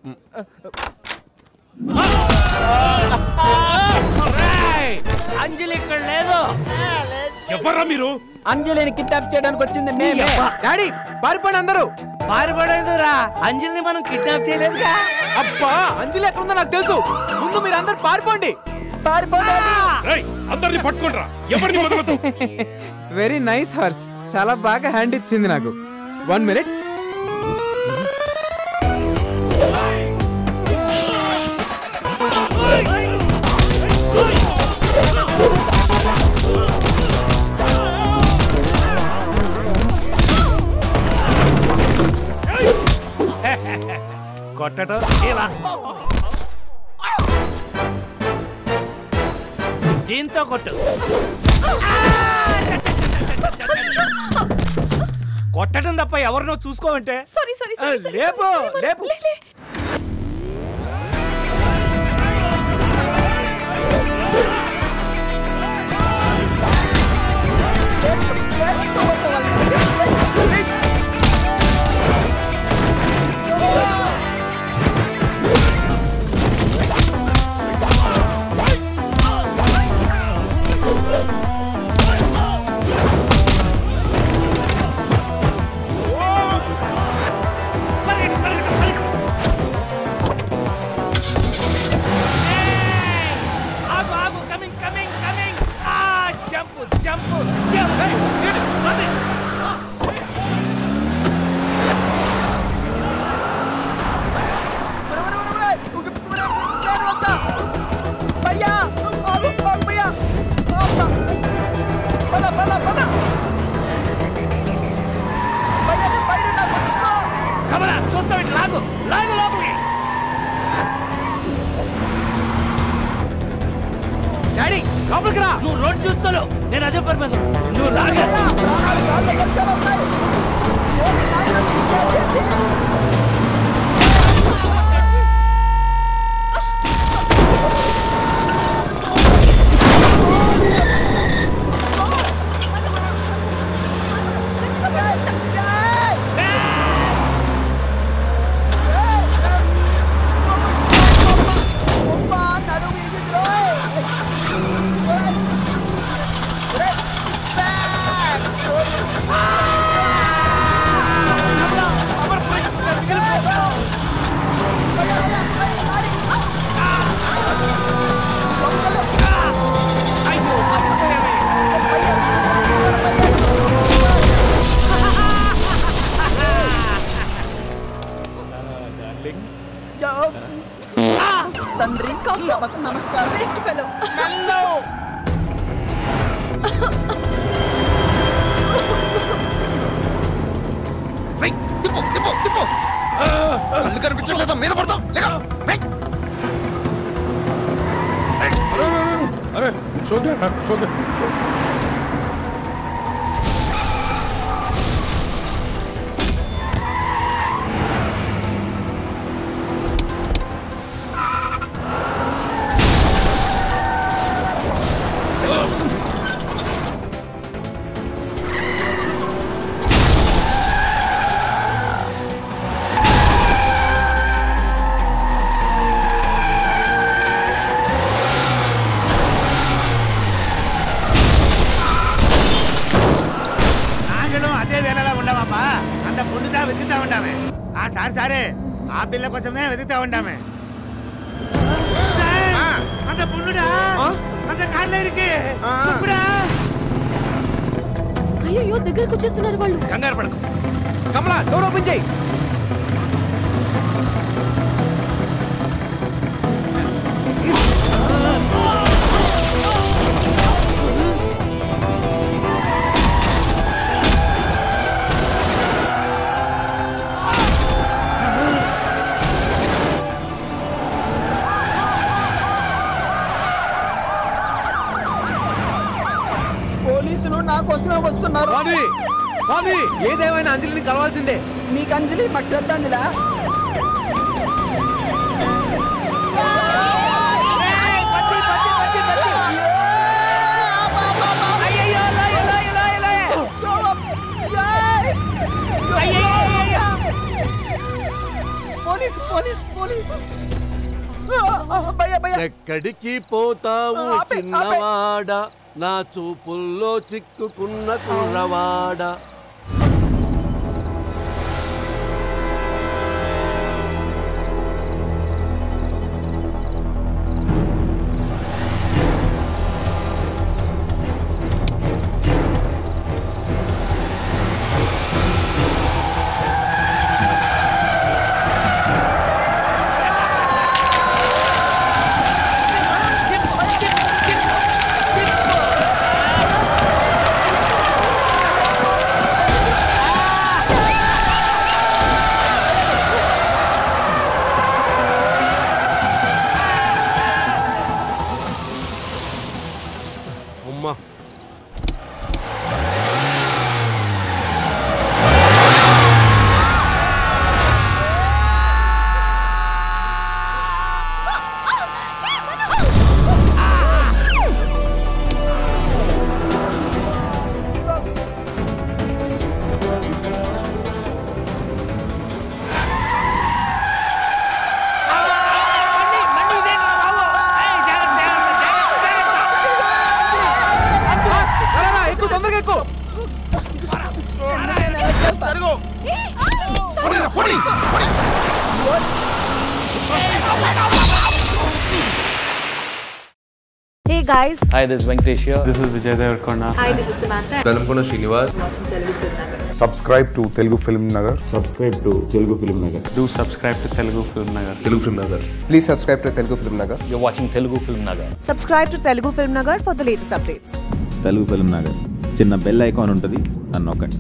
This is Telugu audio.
రేయ్! అంజలి ఇక్కడ లేదు ఎవర్రా మీరు అంజలిని కిడ్నాప్ చేయడానికి వచ్చింది మేమే డాడీ పారిపోండి అందరూ పారిపడేదురా అంజలిని మనం కిడ్నాప్ చేయలేదుగా అబ్బా అంజలి ఎక్కడ ఉందో నాకు తెలుసు ముందు మీరు అందరు పారిపోండి పారిపోండి రేయ్ అందరిని పట్టుకుంటారా ఎవరిని వదలదు వెరీ నైస్ హర్స్ చాలా బాగా హ్యాండ్ ఇచ్చింది నాకు వన్ మినిట్ కొట్టడం ఇలా దీంతో కొట్టు కొట్టడం తప్ప ఎవరినో చూసుకోవంటే సారీ సారీ ఆ, లేపు లేపు ఆగు ఆగు కమింగ్ కమింగ్ కమింగ్ ఆ జంప్ జంప్ జంప్ కమలా చూస్తావేంటి లాగు లాగు లోపలికి డాడీ లోపలికి రా నువ్వు రోడ్ చూస్తాను నేను అదే పని మీద నువ్వు లాగా తండ్రి సభకు నమస్కారం వేస్ట్ ఫెలో కళ్ళు కనిపించట్లేదా మీద పడతాం అరే సోకే సోకే నాగలు అదే వేళలా ఉండవమ్మా అంత పుండుతా వెతుకుతా ఉండామే ఆ సారి సారే ఆ పిల్ల కోసమే వెతుకుతా ఉండామే సార్, అంత పుండుడా అంత కార్లో ఇరికి ఇప్పుడా అయ్యో దగ్గరకు వచ్చేస్తున్నారు వాళ్ళు కంగారు పడకు కమలా డోర్ ఓపెన్ చేయి పోలీసులు నా కోసమే వస్తున్నారు స్వామి స్వామి ఏదేమైనా అంజలిని కలవాల్సిందే మీకు అంజలి మాకు శ్రద్ధాంజలా పోలీస్ పోలీస్ పోలీసు ఆ, ఆ, భయ్యా భయ్యా ఎక్కడికి పోతావు ఆపే, ఆపే. చిన్నవాడ నా చూపుల్లో చిక్కుకున్న కుర్రవాడ అమ్మా రా, రా, ఎక్కు తొందరగా ఎక్కు hey guys Hi, this is Venkatesh here. This is Vijay Devarkonda. Hi this is Samantha Velankonda Srinivas subscribe to Telugu Film Nagar Do subscribe to Telugu Film Nagar. Telugu Film Nagar please subscribe to Telugu Film Nagar You're watching Telugu Film Nagar. Subscribe to Telugu Film Nagar for the latest updates Telugu Film Nagar చిన్న బెల్ ఐకాన్ ఉంటుంది నన్ను నొక్కండి